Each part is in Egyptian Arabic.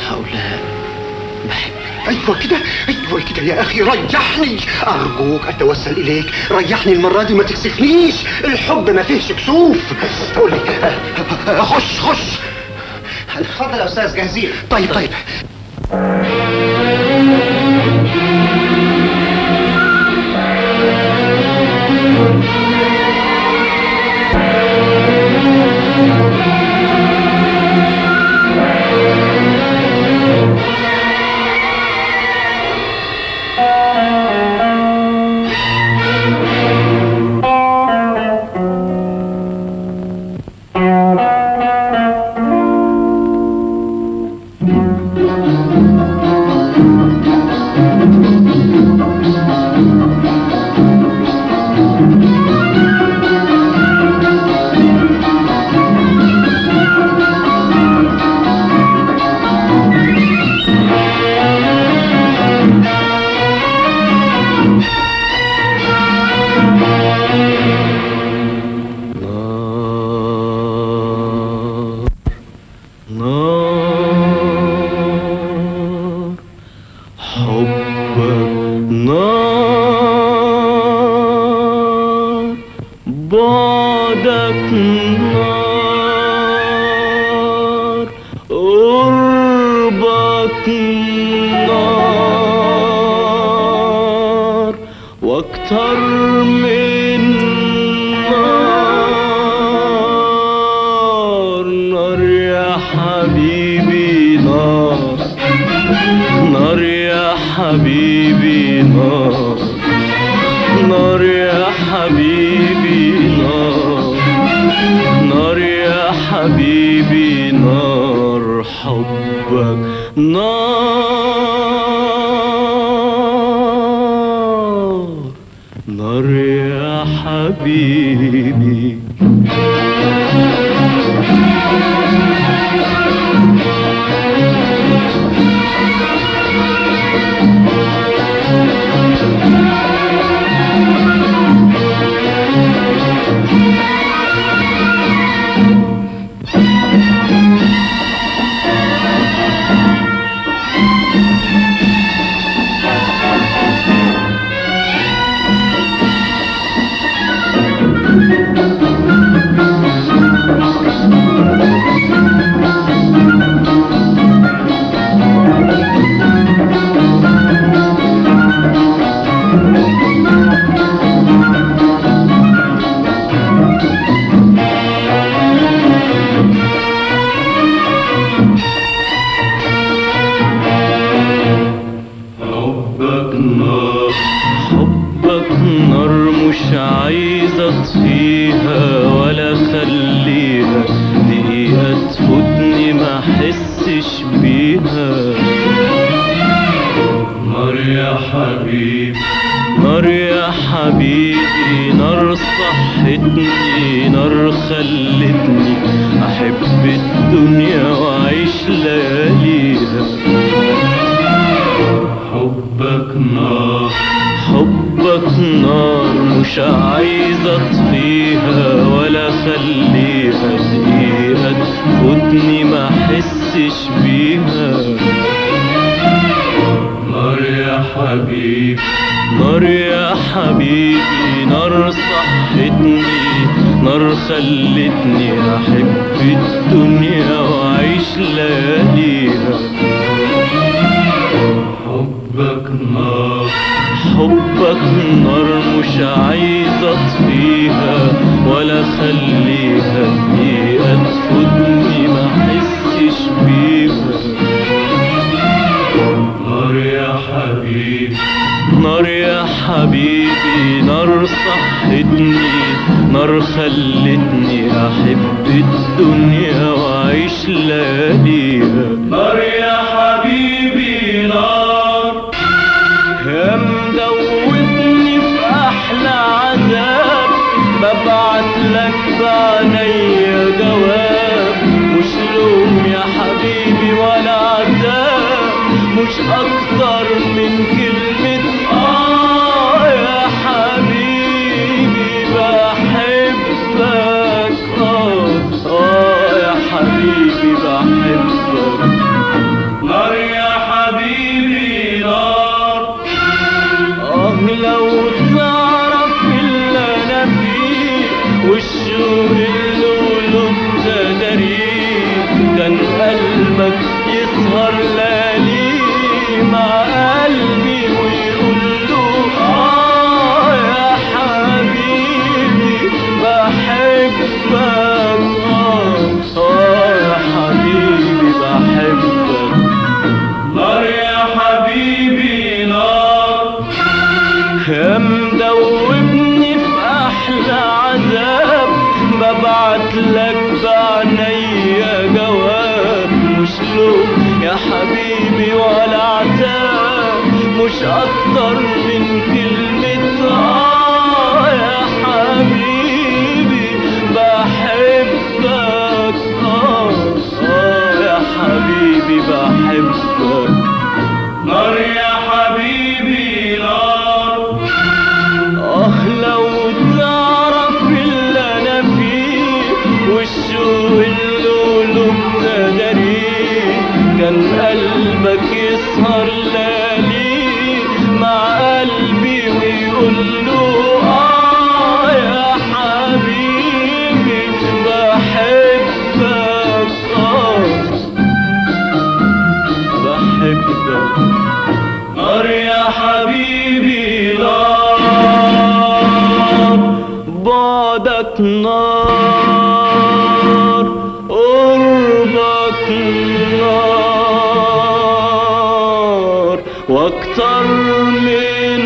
هقول لها بحبك ايوه كده ايوه كده يا اخي ريحني ارجوك اتوسل اليك ريحني المره دي ما تكسفنيش الحب ما فيهش كسوف قول لي آه، آه، خش خش اتفضل يا استاذ جاهزين طيب طيب نار حبك نار بعدك نار قربك نار واكتر من نار نار يا حبيبي نار نار يا حبيبي نار نار يا حبيبي نار نار يا حبيبي نار حبك نار نار يا حبيبي حبك نار حبك نار مش عايز اطفيها ولا خليها دقيقة تفوتني ما احسش بيها نار يا حبيبي نار يا حبيبي نار صحتني نار خلتني احب الدنيا واعيش لياليها حبك نار حبك نار مش عايز اطفيها ولا خليها دقيقة تفوتني ما احسش بيها نار يا حبيبي نار يا حبيبي نار صحتني نار خلتني احب الدنيا واعيش لياليها حبك نار حبك نار مش عايز اطفيها ولا خليها دقيقة تفوتني ما احسش بيها نار يا حبيبي نار يا حبيبي نار صحتني نار خلتني احب الدنيا واعيش لياليها نار يا حبيبي نار يا مدوبني في احلى عذاب ببعت لك بعينيا جواب مش لوم يا حبيبي ولا عذاب مش اكتر من كلمة اه يا حبيبي بحبك اه اه يا حبيبي بحبك نار قلبك يسهر ليالي مع قلبي ويقول له آه يا حبيبي بحبك آه آه يا حبيبي بحبك نار يا حبيبي نار يا مدوبني في احلى عذاب ببعت لك بعنيا جواب مش لوم يا حبيبي ولا عتاب مش اكتر من كلمة اه يا حبيبي بحبك اه اه يا حبيبي بحبك نار يا حبيبي نار اه لو تعرف اللي انا فيه والشوق اللي ابتدري كان قلبك يسهر ليالي مع قلبي ويقول له اه يا حبيبي بحبك اه بحبك نار يا حبيبي نار بعدك نار قربك نار واكتر من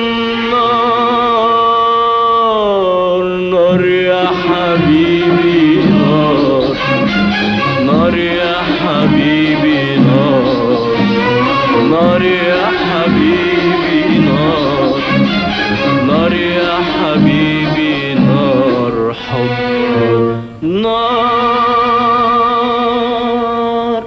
نار نار يا حبيبي نار نار يا حبيبي نار نار يا حبيبي نار نار يا حبيبي نار حب نار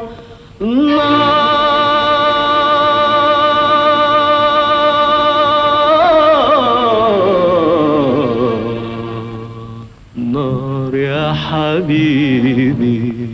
نار نار يا حبيبي